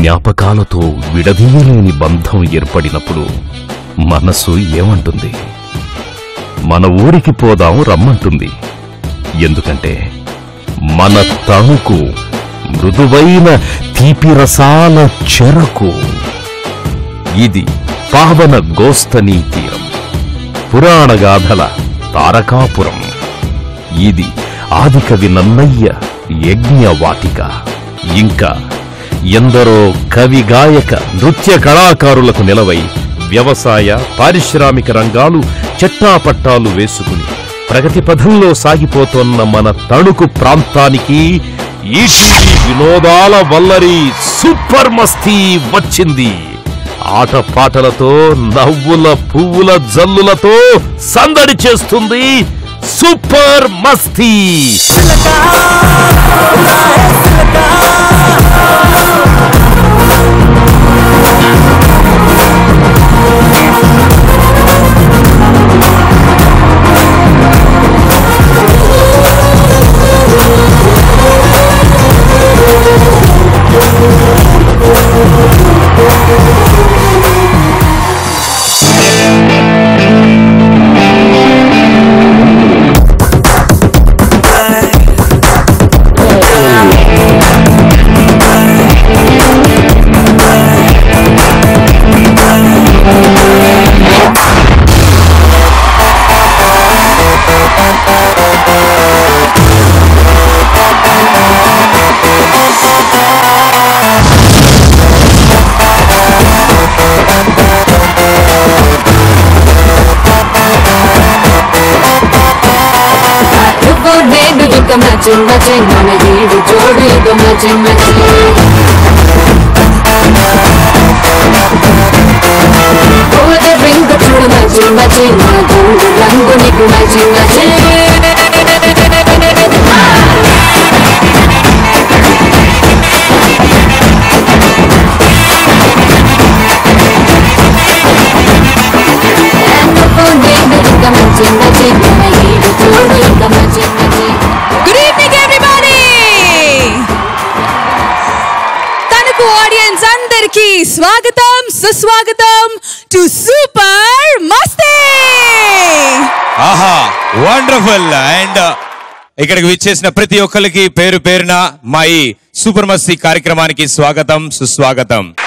జ్ఞాపకాలతో విడదీయలేని బంధం ఏర్పడినప్పుడు మనసు ఏమంటుంది మన ఊరికి పోదాం రమ్మంటుంది ఎందుకంటే మన తణుకు మృదువైన తీపి రసాల చెరకు ఇది పావన గోస్తనీ తీరం పురాణ గాథల తారకాపురం ఇది ఆదికవి నన్నయ్య యజ్ఞవాటిక ఇంకా ఎందరో కవి గాయక నృత్య కళాకారులకు నిలవై వ్యవసాయ పారిశ్రామిక రంగాలు చెట్టాపట్టాలు వేసుకుని ప్రగతి పథంలో సాగిపోతోన్న మన తణుకు ప్రాంతానికి ఈటీవీ వినోదాల వల్లరి సూపర్ మస్తీ వచ్చింది ఆటపాటలతో నవ్వుల పువ్వుల జల్లులతో సందడి చేస్తుంది సూపర్ మస్తీ నువ్వు నేను ఇక మచి మచి మన ఈడు జోడు ఇక మచి మచి ఓద రింగు చూడు మచి మచి నా గోడు రంగు నీకు మచి మచి నువ్వు నేను ఇక మచి మచి మన ఈడు జోడు ఇక మచి మచి గుడ్ ఈవినింగ్ ఎవ్రీబడి తనకు ఆడియన్స్ అందరికీ స్వాగతం సుస్వాగతం టు సూపర్ మస్తీ ఆహా వండర్ఫుల్ అండ్ ఇక్కడికి విచ్చేసిన ప్రతి ఒక్కరికి పేరు పేరున మా ఈ సూపర్ మస్తీ కార్యక్రమానికి స్వాగతం సుస్వాగతం